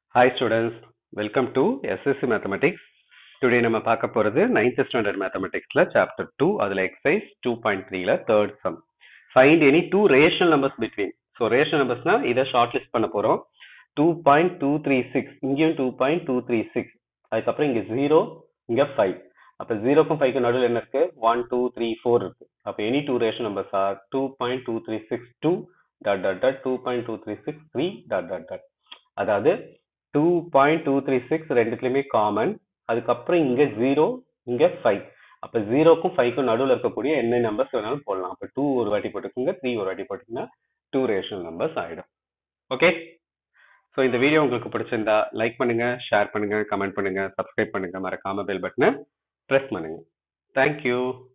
hi students welcome to SSC mathematics today நம்ம பார்க்க போகிறது நைன்த் ஸ்டாண்டர்ட் மேத்தமெட்டிக்ஸில் சாப்டர் டூ அதில் எக்ஸசைஸ் டூ பாயிண்ட் த்ரீல third sum find any two rational numbers between so rational நம்பர்ஸ்னா இதை ஷார்ட் லிஸ்ட் பண்ண போகிறோம் two point two three six இங்கேயும் two point two three six அதுக்கப்புறம் இங்கே ஜீரோ இங்கே ஃபைவ் அப்போ ஜீரோக்கும் ஃபைவ்க்கு நடுவில் என்ன இருக்கு ஒன் டூ த்ரீ ஃபோர் இருக்கு அப்போ any two ration numbers are two point two three six two dot dot dot two point two three six three dot dot dot அதாவது two point two three six ரெண்டுத்துலையுமே common அதுக்கப்புறம் இங்கே zero இங்கே five அப்போ ஜீரோக்கும் ஃபைவ்க்கும் நடுவில் இருக்கக்கூடிய என்ன numbers வேணாலும் போடலாம் அப்போ டூ ஒரு வாட்டி போட்டுக்கோங்க த்ரீ ஒரு வாட்டி போட்டிங்கன்னா டூ ரேஷனல் நம்பர்ஸ் ஆகிடும் ஓகே ஸோ இந்த வீடியோ உங்களுக்கு பிடிச்சிருந்தா லைக் பண்ணுங்க ஷேர் பண்ணுங்க கமெண்ட் பண்ணுங்க சப்ஸ்கிரைப் பண்ணுங்க மறக்காம பெல் பட்டனை ப்ரெஸ் பண்ணுங்க தேங்க்யூ